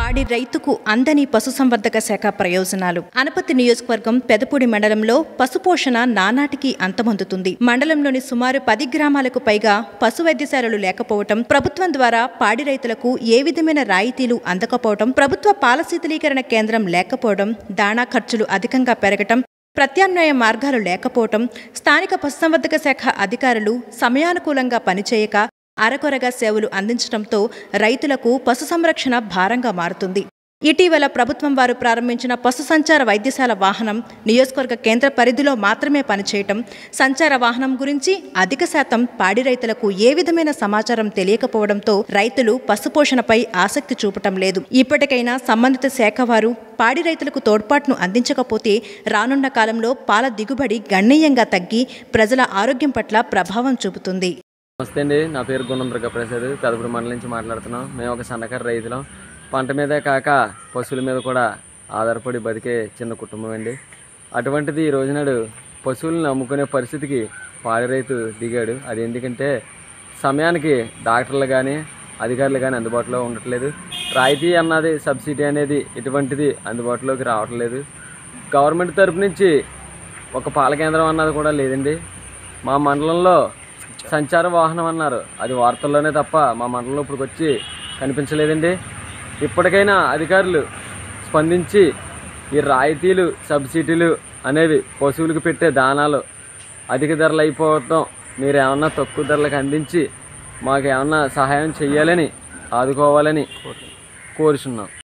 పాడి రైతుకు అందని పశుసంవర్ధక శాఖ ప్రయోజనాలు అనపతి నియోజకవర్గం పెదపూడి మండలంలో పశుపోషణ నానాటికి అంతమొందుతుంది మండలంలోని సుమారు పది గ్రామాలకు పైగా పశు వైద్యశాలలు లేకపోవటం ప్రభుత్వం ద్వారా పాడి రైతులకు ఏ విధమైన రాయితీలు అందకపోవటం ప్రభుత్వ పాల శీతలీకరణ కేంద్రం లేకపోవడం దాణా ఖర్చులు అధికంగా పెరగటం ప్రత్యామ్నాయ మార్గాలు లేకపోవటం స్థానిక పశుసంవర్ధక శాఖ అధికారులు సమయానుకూలంగా పనిచేయక అరకొరగా సేవలు అందించడంతో రైతులకు పశు సంరక్షణ భారంగా మారుతుంది ఇటీవల ప్రభుత్వం వారు ప్రారంభించిన పశు సంచార వైద్యశాల వాహనం నియోజకవర్గ కేంద్ర పరిధిలో మాత్రమే పనిచేయటం సంచార వాహనం గురించి అధిక శాతం పాడి రైతులకు ఏ విధమైన సమాచారం తెలియకపోవడంతో రైతులు పశుపోషణపై ఆసక్తి చూపటం లేదు ఇప్పటికైనా సంబంధిత శాఖ వారు పాడి రైతులకు తోడ్పాటును అందించకపోతే రానున్న కాలంలో పాల దిగుబడి గణనీయంగా తగ్గి ప్రజల ఆరోగ్యం పట్ల ప్రభావం చూపుతుంది నమస్తే అండి నా పేరు గుణంద్రగ ప్రసాద్ పెదపూడి మండలం నుంచి మాట్లాడుతున్నాం మేము ఒక సన్నకారు రైతులం పంట మీదే కాక పశువుల మీద కూడా ఆధారపడి బతికే చిన్న కుటుంబం అండి అటువంటిది ఈ రోజునాడు పశువులను అమ్ముకునే పరిస్థితికి పాడి రైతు దిగాడు అది ఎందుకంటే సమయానికి డాక్టర్లు కానీ అధికారులు కానీ అందుబాటులో ఉండట్లేదు రాయితీ అన్నది సబ్సిడీ అనేది ఎటువంటిది అందుబాటులోకి రావట్లేదు గవర్నమెంట్ తరపు నుంచి ఒక పాల కేంద్రం అన్నది కూడా లేదండి మా మండలంలో సంచార వాహనం అన్నారు అది వార్తల్లోనే తప్ప మా మండలంలో ఇప్పుడు వచ్చి కనిపించలేదండి ఇప్పటికైనా అధికారులు స్పందించి ఈ రాయితీలు సబ్సిడీలు అనేవి పశువులకు పెట్టే దానాలు అధిక ధరలు అయిపోవటం మీరు ఏమన్నా తక్కువ ధరలకు అందించి మాకు ఏమన్నా సహాయం చేయాలని ఆదుకోవాలని కోరుచున్నాం